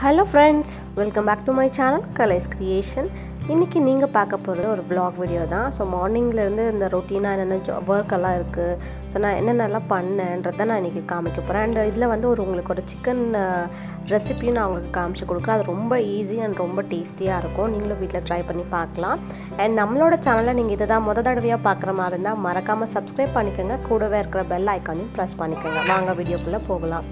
hello friends welcome back to my channel Kalai's creation இன்றைக்கி நீங்கள் பார்க்க போகிறது ஒரு vlog வீடியோ தான் ஸோ மார்னிங்லேருந்து இந்த ரொட்டீனாக என்னென்ன ஜா ஒர்க் எல்லாம் இருக்குது ஸோ நான் என்னென்னலாம் பண்ணேன்றதை நான் இன்றைக்கி காமிக்க போகிறேன் அண்ட் இதில் வந்து ஒரு உங்களுக்கு ஒரு சிக்கன் ரெசிபியும் நான் உங்களுக்கு காமிச்சு கொடுக்குறேன் அது ரொம்ப ஈஸி அண்ட் ரொம்ப டேஸ்டியாக இருக்கும் நீங்களும் வீட்டில் ட்ரை பண்ணி பார்க்கலாம் அண்ட் நம்மளோட சேனலை நீங்கள் இதை தான் முத தடவையாக பார்க்குற மாதிரி இருந்தால் மறக்காமல் சப்ஸ்கிரைப் பண்ணிக்கோங்க கூடவே இருக்கிற பெல் ஐக்கானையும் ப்ரெஸ் பண்ணிக்கோங்க வாங்க வீடியோக்குள்ளே போகலாம்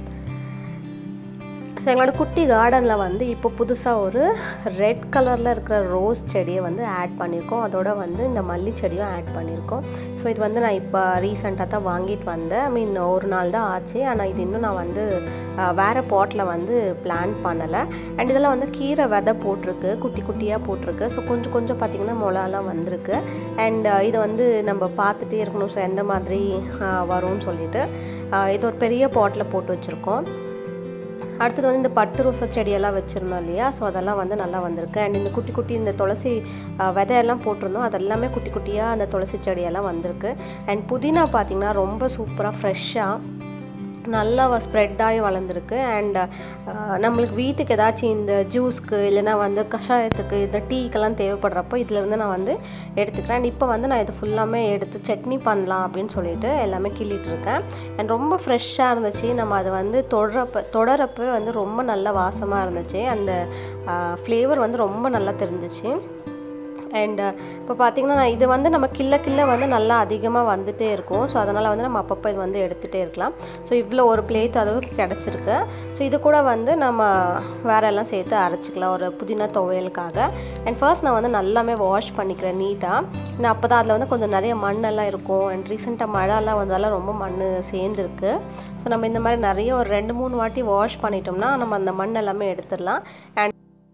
ஸோ எங்களோட குட்டி கார்டனில் வந்து இப்போ புதுசாக ஒரு ரெட் கலரில் இருக்கிற ரோஸ் செடியை வந்து ஆட் பண்ணியிருக்கோம் அதோட வந்து இந்த மல்லி செடியும் ஆட் பண்ணியிருக்கோம் ஸோ இது வந்து நான் இப்போ ரீசெண்டாக தான் வாங்கிட்டு வந்தேன் ஐ மீன் ஒரு நாள் தான் ஆச்சு ஆனால் இது இன்னும் நான் வந்து அஹ், வேறு பாட்டில் வந்து பிளான் பண்ணலை அண்ட் இதெல்லாம் வந்து கீரை விதை போட்டிருக்கு குட்டி குட்டியாக போட்டிருக்கு ஸோ கொஞ்சம் கொஞ்சம் பார்த்திங்கன்னா மொளாலாம் வந்திருக்கு அண்ட் இதை வந்து நம்ம பார்த்துட்டே இருக்கணும் ஸோ எந்த மாதிரி அஹ், வரும்னு சொல்லிட்டு அஹ், இது ஒரு பெரிய பாட்டில் போட்டு வச்சுருக்கோம் அடுத்தது வந்து இந்த பட்டு ரோசா செடியெல்லாம் வச்சுருந்தோம் இல்லையா ஸோ அதெல்லாம் வந்து நல்லா வந்திருக்கு அண்ட் இந்த குட்டி குட்டி இந்த துளசி அஹ், விதையெல்லாம் போட்டிருந்தோம் அதெல்லாமே குட்டி குட்டியாக அந்த துளசி செடியெல்லாம் வந்திருக்கு அண்ட் புதினா பார்த்திங்கன்னா ரொம்ப சூப்பராக ஃப்ரெஷ்ஷாக நல்லா ஸ்ப்ரெட் ஆகி வளர்ந்துருக்கு அண்ட் நம்மளுக்கு வீட்டுக்கு ஏதாச்சும் இந்த ஜூஸ்க்கு இல்லைனா வந்து கஷாயத்துக்கு இந்த டீக்கெல்லாம் தேவைப்படுறப்போ இதுலேருந்து நான் வந்து எடுத்துக்கிறேன் அண்ட் இப்போ வந்து நான் இது ஃபுல்லாமே எடுத்து சட்னி பண்ணலாம் அப்படின்னு சொல்லிட்டு எல்லாமே கிள்ளிட்டு இருக்கேன் அண்ட் ரொம்ப ஃப்ரெஷ்ஷாக இருந்துச்சு நம்ம அதை வந்து தொடரப்ப தொடரப்போ வந்து ரொம்ப நல்ல வாசமாக இருந்துச்சு அந்த ஃப்ளேவர் வந்து ரொம்ப நல்லா தெரிஞ்சிச்சு அண்ட் இப்போ பார்த்தீங்கன்னா நான் இது வந்து நம்ம கில்ல கில்ல வந்து நல்லா அதிகமாக வந்துட்டே இருக்கும் ஸோ அதனால் வந்து நம்ம அப்பப்போ இது வந்து எடுத்துகிட்டே இருக்கலாம் ஸோ இவ்வளோ ஒரு பிளேட் அளவுக்கு கிடச்சிருக்கு ஸோ இது கூட வந்து நம்ம வேற எல்லாம் சேர்த்து அரைச்சிக்கலாம் ஒரு புதினா துவையலுக்காக அண்ட் ஃபர்ஸ்ட் நான் வந்து நல்லாமே வாஷ் பண்ணிக்கிறேன் நீட்டாக நான் அப்போ தான் அதில் வந்து கொஞ்சம் நிறைய மண்ணெல்லாம் இருக்கும் அண்ட் ரீசெண்டாக மழைலாம் வந்தாலும் ரொம்ப மண் சேர்ந்துருக்கு ஸோ நம்ம இந்த மாதிரி நிறைய ஒரு ரெண்டு மூணு வாட்டி வாஷ் பண்ணிட்டோம்னா நம்ம அந்த மண் எல்லாமே எடுத்துடலாம் அண்ட்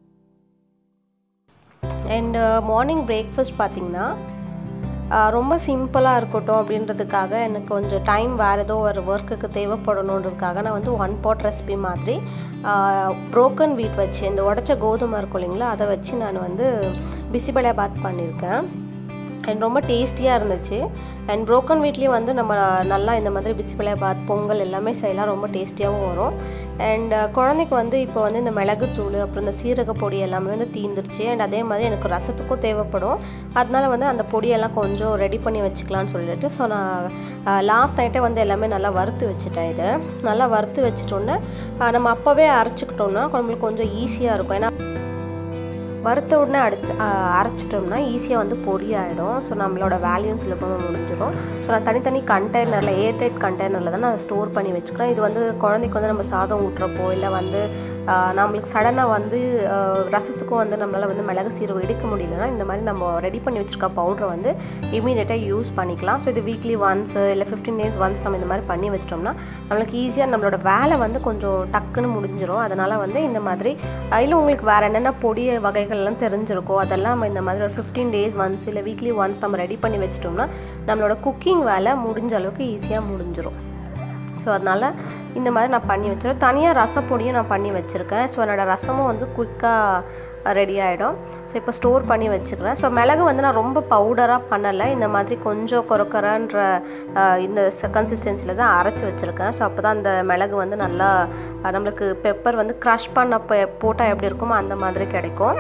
அண்டு மார்னிங் பிரேக்ஃபாஸ்ட் பார்த்திங்கன்னா ஆஹ் ரொம்ப சிம்பிளாக இருக்கட்டும் அப்படின்றதுக்காக எனக்கு கொஞ்சம் டைம் வேறு ஏதோ ஒரு ஒர்க்குக்கு தேவைப்படணுன்றதுக்காக நான் வந்து ஒன் பாட் ரெசிபி மாதிரி ப்ரோக்கன் வீட் வச்சு இந்த உடச்ச கோதுமை இருக்கும் இல்லைங்களா அதை வச்சு நான் வந்து பிசிபெளை பாத் பண்ணியிருக்கேன் அண்ட் ரொம்ப டேஸ்டியாக இருந்துச்சு அண்ட் ப்ரோக்கன் வீட்லேயும் வந்து நம்ம நல்லா இந்த மாதிரி பிசிபிளை பாத் பொங்கல் எல்லாமே செய்யலாம் ரொம்ப டேஸ்டியாகவும் வரும் அண்ட் குழந்தைக்கு வந்து இப்போ வந்து இந்த மிளகுத்தூள் அப்புறம் இந்த சீரக பொடி எல்லாமே வந்து தீந்துருச்சு அண்ட் அதே மாதிரி எனக்கு ரசத்துக்கும் தேவைப்படும் அதனால வந்து அந்த பொடியெல்லாம் கொஞ்சம் ரெடி பண்ணி வச்சுக்கலான்னு சொல்லிட்டு ஸோ நான் லாஸ்ட் நைட்டே வந்து எல்லாமே நல்லா வறுத்து வச்சுட்டேன் இதை நல்லா வறுத்து வச்சுட்டோன்னே நம்ம அப்போவே அரைச்சிக்கிட்டோம்னா நம்மளுக்கு கொஞ்சம் ஈஸியாக இருக்கும் ஏன்னா வறுத்த உடனே அடிச்சு அஹ் அரைச்சிட்டோம்னா ஈஸியாக வந்து பொடி ஆகிடும் ஸோ நம்மளோட வேல்யூம் சுலபமாக முடிஞ்சிடும் ஸோ நான் தனித்தனி கண்டெய்னரில் ஏர்டைட் கண்டெய்னரில் தான் நான் ஸ்டோர் பண்ணி வச்சுக்கிறேன் இது வந்து குழந்தைக்கு வந்து நம்ம சாதம் ஊட்டுறப்போ இல்லை வந்து அஹ் நம்மளுக்கு சடனாக வந்து அஹ் ரசத்துக்கும் வந்து நம்மளால் வந்து மிளகு சீரகம் எடுக்க முடியலன்னா இந்த மாதிரி நம்ம ரெடி பண்ணி வச்சுருக்க பவுடரை வந்து இமீடியட்டாக யூஸ் பண்ணிக்கலாம் ஸோ இது வீக்லி ஒன்ஸ் இல்லை ஃபிஃப்டீன் டேஸ் ஒன்ஸ் நம்ம இந்த மாதிரி பண்ணி வச்சிட்டோம்னா நம்மளுக்கு ஈஸியாக நம்மளோட வேலை வந்து கொஞ்சம் டக்குன்னு முடிஞ்சிடும் அதனால் வந்து இந்த மாதிரி இல்லை உங்களுக்கு வேறு என்னென்ன பொடி வகைகள்லாம் தெரிஞ்சிருக்கோ அதெல்லாம் நம்ம இந்த மாதிரி ஒரு ஃபிஃப்டீன் டேஸ் ஒன்ஸ் இல்லை வீக்லி ஒன்ஸ் நம்ம ரெடி பண்ணி வச்சிட்டோம்னா நம்மளோட குக்கிங் வேலை முடிஞ்ச அளவுக்கு ஈஸியாக முடிஞ்சிடும் ஸோ அதனால் இந்த மாதிரி நான் பண்ணி வச்சிருக்கேன் தனியாக ரசப்பொடியும் நான் பண்ணி வச்சுருக்கேன் ஸோ என்னோடய ரசமும் வந்து குயிக்காக ரெடி ஆகிடும் ஸோ இப்போ ஸ்டோர் பண்ணி வச்சுக்கிறேன் ஸோ மிளகு வந்து நான் ரொம்ப பவுடராக பண்ணலை இந்த மாதிரி கொஞ்சம் கொரக்கரன்ற அஹ், இந்த கன்சிஸ்டன்சியில் தான் அரைச்சி வச்சுருக்கேன் ஸோ அப்போ தான் அந்த மிளகு வந்து நல்லா அஹ், நம்மளுக்கு பெப்பர் வந்து க்ரஷ் பண்ண போட்டால் எப்படி இருக்குமோ அந்த மாதிரி கிடைக்கும்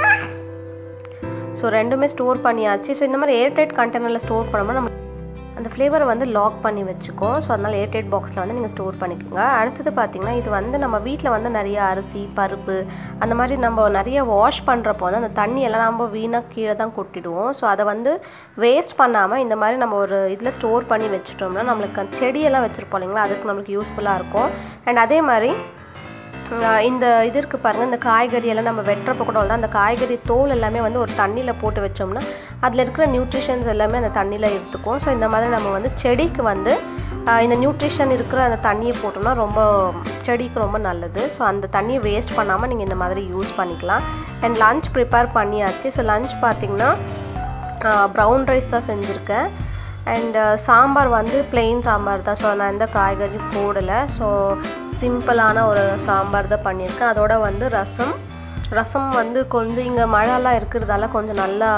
ஸோ ரெண்டுமே ஸ்டோர் பண்ணியாச்சு ஸோ இந்த மாதிரி ஏர்டைட் கண்டெய்னரில் ஸ்டோர் பண்ணோம்னா நம்ம அந்த ஃப்ளேவரை வந்து லாக் பண்ணி வச்சுக்கோம் ஸோ அதனால் ஏர்டைட் பாக்ஸில் வந்து நீங்கள் ஸ்டோர் பண்ணிக்கோங்க அடுத்தது பார்த்திங்கன்னா இது வந்து நம்ம வீட்டில் வந்து நிறைய அரிசி பருப்பு அந்த மாதிரி நம்ம நிறைய வாஷ் பண்ணுறப்போ வந்து அந்த தண்ணியெல்லாம் நம்ம வீணாக கீழே தான் கொட்டிடுவோம் ஸோ அதை வந்து வேஸ்ட் பண்ணாமல் இந்த மாதிரி நம்ம ஒரு இதில் ஸ்டோர் பண்ணி வச்சுட்டோம்னா நம்மளுக்கு அந்த செடியெல்லாம் வச்சுருப்போம் இல்லைங்களா அதுக்கு நம்மளுக்கு யூஸ்ஃபுல்லாக இருக்கும் அண்ட் அதே மாதிரி ஆஹ் இந்த இது இருக்குது பாருங்கள் இந்த காய்கறி எல்லாம் நம்ம வெட்டுறப்ப கூட வந்து அந்த காய்கறி தோல் எல்லாமே வந்து ஒரு தண்ணியில் போட்டு வச்சோம்னா அதில் இருக்கிற நியூட்ரிஷன்ஸ் எல்லாமே அந்த தண்ணியில் எடுத்துக்கும் ஸோ இந்த மாதிரி நம்ம வந்து செடிக்கு வந்து ஆஹ் இந்த நியூட்ரிஷன் இருக்கிற அந்த தண்ணியை போட்டோம்னா ரொம்ப செடிக்கு ரொம்ப நல்லது ஸோ அந்த தண்ணியை வேஸ்ட் பண்ணாமல் நீங்கள் இந்த மாதிரி யூஸ் பண்ணிக்கலாம் அண்ட் லஞ்ச் ப்ரிப்பேர் பண்ணியாச்சு ஸோ லஞ்ச் பார்த்திங்கன்னா ப்ரௌன் ரைஸ் தான் செஞ்சுருக்கேன் அண்டு சாம்பார் வந்து plain சாம்பார் தான் ஸோ நான் எந்த காய்கறியும் போடலை ஸோ சிம்பிளான ஒரு சாம்பார் தான் பண்ணியிருக்கேன் அதோட வந்து ரசம் ரசம் வந்து கொஞ்சம் இங்கே மழைலாம் இருக்கிறதால கொஞ்சம் நல்லா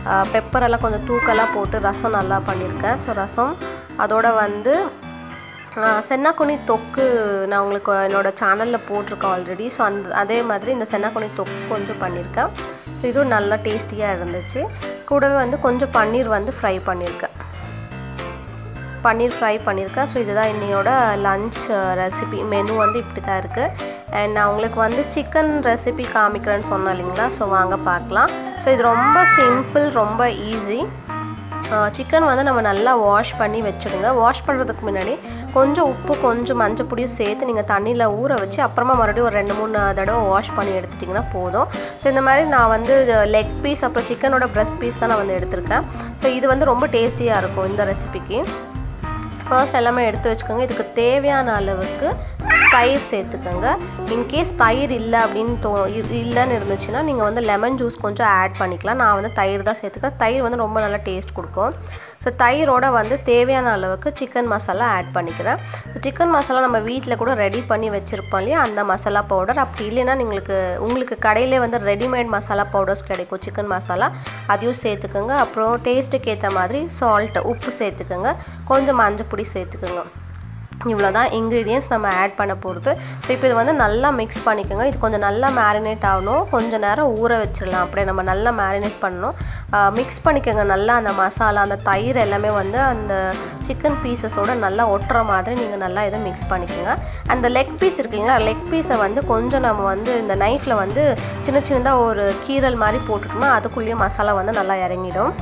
பெப்பரெல்லாம் கொஞ்சம் தூக்கலாக போட்டு ரசம் நல்லா பண்ணியிருக்கேன் ஸோ ரசம் அதோட வந்து சென்னாக்குனி தொக்கு நான் உங்களுக்கு என்னோடய சேனலில் போட்டிருக்கேன் ஆல்ரெடி ஸோ அந்த அதே மாதிரி இந்த சென்னாக்குனி தொக்கு கொஞ்சம் பண்ணியிருக்கேன் ஸோ இதுவும் நல்லா டேஸ்டியாக இருந்துச்சு கூடவே வந்து கொஞ்சம் பன்னீர் வந்து ஃப்ரை பண்ணியிருக்கேன் பன்னீர் ஃப்ரை பண்ணியிருக்கேன் ஸோ இதுதான் இன்னையோட லன்ச் ரெசிபி மெனு வந்து இப்படி தான் இருக்குது அண்ட் நான் உங்களுக்கு வந்து சிக்கன் ரெசிபி காமிக்கிறேன்னு சொன்னேன் இல்லைங்களா ஸோ வாங்க பார்க்கலாம் ஸோ இது ரொம்ப சிம்பிள் ரொம்ப ஈஸி சிக்கன் வந்து நம்ம நல்லா வாஷ் பண்ணி வச்சுடுங்க வாஷ் பண்ணுறதுக்கு முன்னாடி கொஞ்சம் உப்பு கொஞ்சம் மஞ்சள் பொடியும் சேர்த்து நீங்கள் தண்ணியில் ஊற வச்சு அப்புறமா மறுபடியும் ஒரு ரெண்டு மூணு தடவை வாஷ் பண்ணி எடுத்துட்டிங்கன்னா போதும் ஸோ இந்த மாதிரி நான் வந்து லெக் பீஸ் அப்புறம் சிக்கனோட ப்ரெஸ்ட் பீஸ் தான் நான் வந்து எடுத்திருக்கேன் ஸோ இது வந்து ரொம்ப டேஸ்டியாக இருக்கும் இந்த ரெசிபிக்கு ஃபர்ஸ்ட் எல்லாமே எடுத்து வச்சுக்கோங்க இதுக்கு தேவையான அளவுக்கு தயிர் சேர்த்துக்கோங்க இன்கேஸ் தயிர் இல்லை அப்படின்னு தோ இல்லைன்னு இருந்துச்சுன்னா நீங்கள் வந்து லெமன் ஜூஸ் கொஞ்சம் ஆட் பண்ணிக்கலாம் நான் வந்து தயிர் தான் சேர்த்துக்கிறேன் தயிர் வந்து ரொம்ப நல்லா டேஸ்ட் கொடுக்கும் ஸோ தயிரோட வந்து தேவையான அளவுக்கு சிக்கன் மசாலா ஆட் பண்ணிக்கிறேன் சிக்கன் மசாலா நம்ம வீட்டில் கூட ரெடி பண்ணி வச்சுருப்போம் இல்லையா அந்த மசாலா பவுடர் அப்படி இல்லைன்னா உங்களுக்கு உங்களுக்கு கடையிலே வந்து ரெடிமேட் மசாலா பவுடர்ஸ் கிடைக்கும் சிக்கன் மசாலா அதையும் சேர்த்துக்கோங்க அப்புறம் டேஸ்ட்டுக்கு ஏற்ற மாதிரி சால்ட் உப்பு சேர்த்துக்கோங்க கொஞ்சம் மஞ்சள் பொடி சேர்த்துக்கோங்க இவ்வளோ தான் இன்க்ரீடியன்ஸ் நம்ம ஆட் பண்ண போகிறது ஸோ இப்போ இது வந்து நல்லா மிக்ஸ் பண்ணிக்கோங்க இது கொஞ்சம் நல்லா மேரினேட் ஆகணும் கொஞ்சம் நேரம் ஊற வச்சிடலாம் அப்படியே நம்ம நல்லா மேரினேட் பண்ணணும் மிக்ஸ் பண்ணிக்கோங்க நல்லா அந்த மசாலா அந்த தயிர் எல்லாமே வந்து அந்த சிக்கன் பீசஸோட நல்லா ஒட்டுற மாதிரி நீங்கள் நல்லா இதை மிக்ஸ் பண்ணிக்கோங்க அந்த லெக் பீஸ் இருக்குங்களா லெக் பீஸை வந்து கொஞ்சம் நம்ம வந்து இந்த நைஃப்பில் வந்து சின்ன சின்னதாக ஒரு கீரல் மாதிரி போட்டுட்டோம்னா அதுக்குள்ளேயே மசாலா வந்து நல்லா இறங்கிடும்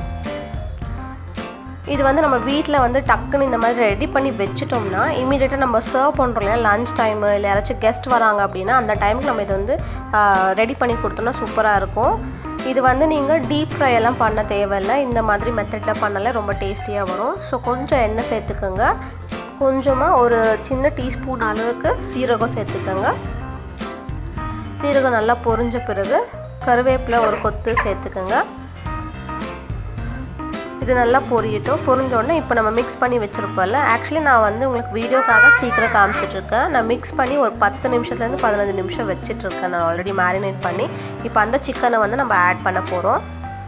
இது வந்து நம்ம வீட்டில் வந்து டக்குன்னு இந்த மாதிரி ரெடி பண்ணி வச்சுட்டோம்னா இமீடியட்டாக நம்ம சர்வ் பண்ணுறோம் இல்லையா லஞ்ச் டைமு இல்லை யாராச்சும் கெஸ்ட் வராங்க அப்படின்னா அந்த டைமுக்கு நம்ம இதை வந்து ரெடி பண்ணி கொடுத்தோம்னா சூப்பராக இருக்கும் இது வந்து நீங்கள் டீப் ஃப்ரை எல்லாம் பண்ண தேவையில்லை இந்த மாதிரி மெத்தடில் பண்ணாலே ரொம்ப டேஸ்டியாக வரும் ஸோ கொஞ்சம் எண்ணெய் சேர்த்துக்கோங்க கொஞ்சமாக ஒரு சின்ன டீஸ்பூன் அளவுக்கு சீரகம் சேர்த்துக்கோங்க சீரகம் நல்லா பொரிஞ்ச பிறகு கருவேப்பிலை ஒரு கொத்து சேர்த்துக்கோங்க இது நல்லா பொரியட்டும் பொரிஞ்சோடனே இப்போ நம்ம மிக்ஸ் பண்ணி வச்சுருப்போம்ல ஆக்சுவலி நான் வந்து உங்களுக்கு வீடியோக்காக சீக்கிரம் காமிச்சிட்ருக்கேன் நான் மிக்ஸ் பண்ணி ஒரு பத்து நிமிஷத்துலேருந்து பதினஞ்சு நிமிஷம் வச்சிட்ருக்கேன் நான் ஆல்ரெடி மேரினேட் பண்ணி இப்போ அந்த சிக்கனை வந்து நம்ம ஆட் பண்ண போகிறோம்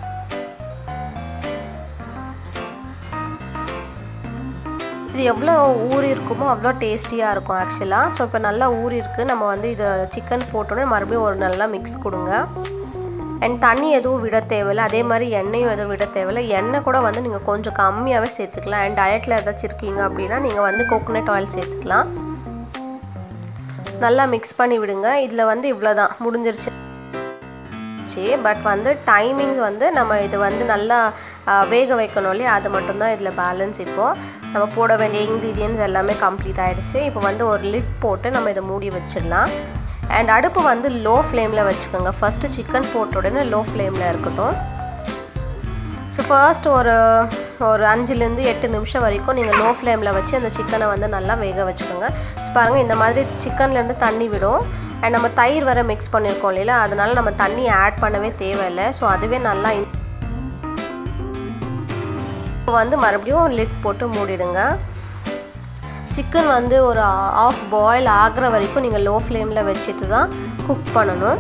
இது எவ்வளோ ஊறி இருக்குமோ அவ்வளோ டேஸ்டியாக இருக்கும் ஆக்சுவலாக ஸோ இப்போ நல்லா ஊறி இருக்குது நம்ம வந்து இதை சிக்கன் போட்டோன்னே மறுபடியும் ஒரு நல்லா மிக்ஸ் கொடுங்க அண்ட் தண்ணி எதுவும் விட தேவையில்லை அதே மாதிரி எண்ணெயும் எதுவும் விட தேவையில்லை எண்ணெய் கூட வந்து நீங்கள் கொஞ்சம் கம்மியாகவே சேர்த்துக்கலாம் அண்ட் டயட்டில் ஏதாச்சும் இருக்கீங்க அப்படின்னா நீங்கள் வந்து கோகோனட் ஆயில் சேர்த்துக்கலாம் நல்லா மிக்ஸ் பண்ணி விடுங்க இதில் வந்து இவ்வளோ தான் முடிஞ்சிருச்சு பட் வந்து டைமிங்ஸ் வந்து நம்ம இது வந்து நல்லா வேக வைக்கணும் இல்லையா அது மட்டும்தான் இதில் பேலன்ஸ் இப்போது நம்ம போட வேண்டிய இன்க்ரீடியன்ஸ் எல்லாமே கம்ப்ளீட் ஆகிடுச்சு இப்போ வந்து ஒரு லிட் போட்டு நம்ம இதை மூடி வச்சிடலாம் அண்ட் அடுப்பு வந்து லோ ஃப்ளேமில் வச்சுக்கோங்க ஃபஸ்ட்டு சிக்கன் போட்ட உடனே லோ ஃப்ளேமில் இருக்கட்டும் ஸோ ஃபர்ஸ்ட் ஒரு ஒரு அஞ்சுலேருந்து எட்டு நிமிஷம் வரைக்கும் நீங்கள் லோ ஃப்ளேமில் வச்சு அந்த சிக்கனை வந்து நல்லா வேக வச்சுக்கோங்க பாருங்கள் இந்த மாதிரி சிக்கன்லேருந்து தண்ணி விடும் அண்ட் நம்ம தயிர் வர மிக்ஸ் பண்ணியிருக்கோம் இல்லையா அதனால நம்ம தண்ணி ஆட் பண்ணவே தேவையில்லை ஸோ அதுவே நல்லா வந்து மறுபடியும் லிட் போட்டு மூடிடுங்க சிக்கன் வந்து ஒரு ஆஃப் பாயில் ஆகிற வரைக்கும் நீங்கள் லோ ஃப்ளேமில் வச்சுட்டு தான் குக் பண்ணணும்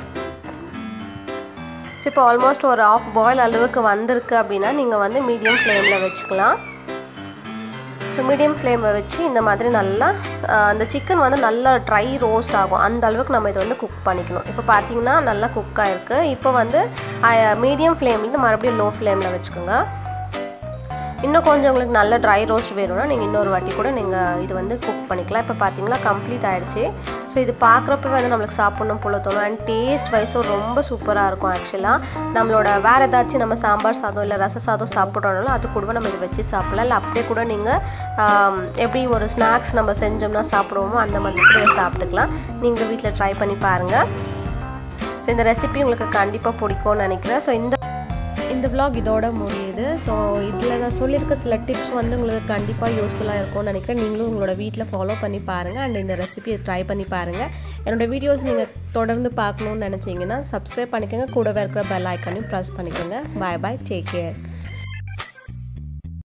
ஸோ இப்போ ஆல்மோஸ்ட் ஒரு ஆஃப் பாயில் அளவுக்கு வந்திருக்கு அப்படின்னா நீங்கள் வந்து மீடியம் ஃப்ளேமில் வச்சுக்கலாம் ஸோ மீடியம் ஃப்ளேமில் வச்சு இந்த மாதிரி நல்லா அந்த சிக்கன் வந்து நல்லா ட்ரை ரோஸ்ட் ஆகும் அந்த அளவுக்கு நம்ம இதை வந்து குக் பண்ணிக்கணும் இப்போ பார்த்தீங்கன்னா நல்லா குக் ஆகிருக்கு இப்போ வந்து மீடியம் ஃப்ளேம்லேருந்து மறுபடியும் லோ ஃப்ளேமில் வச்சுக்கோங்க இன்னும் கொஞ்சம் உங்களுக்கு நல்ல ட்ரை ரோஸ்ட் வேணும்னா நீங்கள் இன்னொரு வாட்டி கூட நீங்கள் இது வந்து குக் பண்ணிக்கலாம் இப்போ பார்த்தீங்கன்னா கம்ப்ளீட் ஆகிடுச்சு ஸோ இது பார்க்குறப்ப வந்து நம்மளுக்கு சாப்பிட்ணும் போல தோணும் அண்ட் டேஸ்ட் வைஸும் ரொம்ப சூப்பராக இருக்கும் ஆக்சுவலாக நம்மளோட வேறு ஏதாச்சும் நம்ம சாம்பார் சாதம் இல்லை ரச சாதம் சாப்பிட்றோனாலும் அது கூட நம்ம இதை வச்சு சாப்பிடலாம் இல்லை அப்படியே கூட நீங்கள் எப்படி ஒரு ஸ்நாக்ஸ் நம்ம செஞ்சோம்னா சாப்பிடுவோமோ அந்த மாதிரி கூட இதை சாப்பிட்டுக்கலாம் நீங்கள் வீட்டில் ட்ரை பண்ணி பாருங்கள் ஸோ இந்த ரெசிபி உங்களுக்கு கண்டிப்பாக பிடிக்கும்னு நினைக்கிறேன் ஸோ இந்த இந்த vlog இதோட முடியுது ஸோ இதில் நான் சொல்லியிருக்க சில டிப்ஸ் வந்து உங்களுக்கு கண்டிப்பாக யூஸ்ஃபுல்லாக இருக்கும்னு நினைக்கிறேன் நீங்களும் உங்களோட வீட்டில் ஃபாலோ பண்ணி பாருங்கள் அண்ட் இந்த ரெசிபியை ட்ரை பண்ணி பாருங்கள் என்னோடய வீடியோஸ் நீங்கள் தொடர்ந்து பார்க்கணுன்னு நினச்சிங்கன்னா சப்ஸ்கிரைப் பண்ணிக்கோங்க கூடவே இருக்கிற பெல் ஐக்கானையும் ப்ரெஸ் பண்ணிக்கோங்க பாய் பாய் டேக் கேர்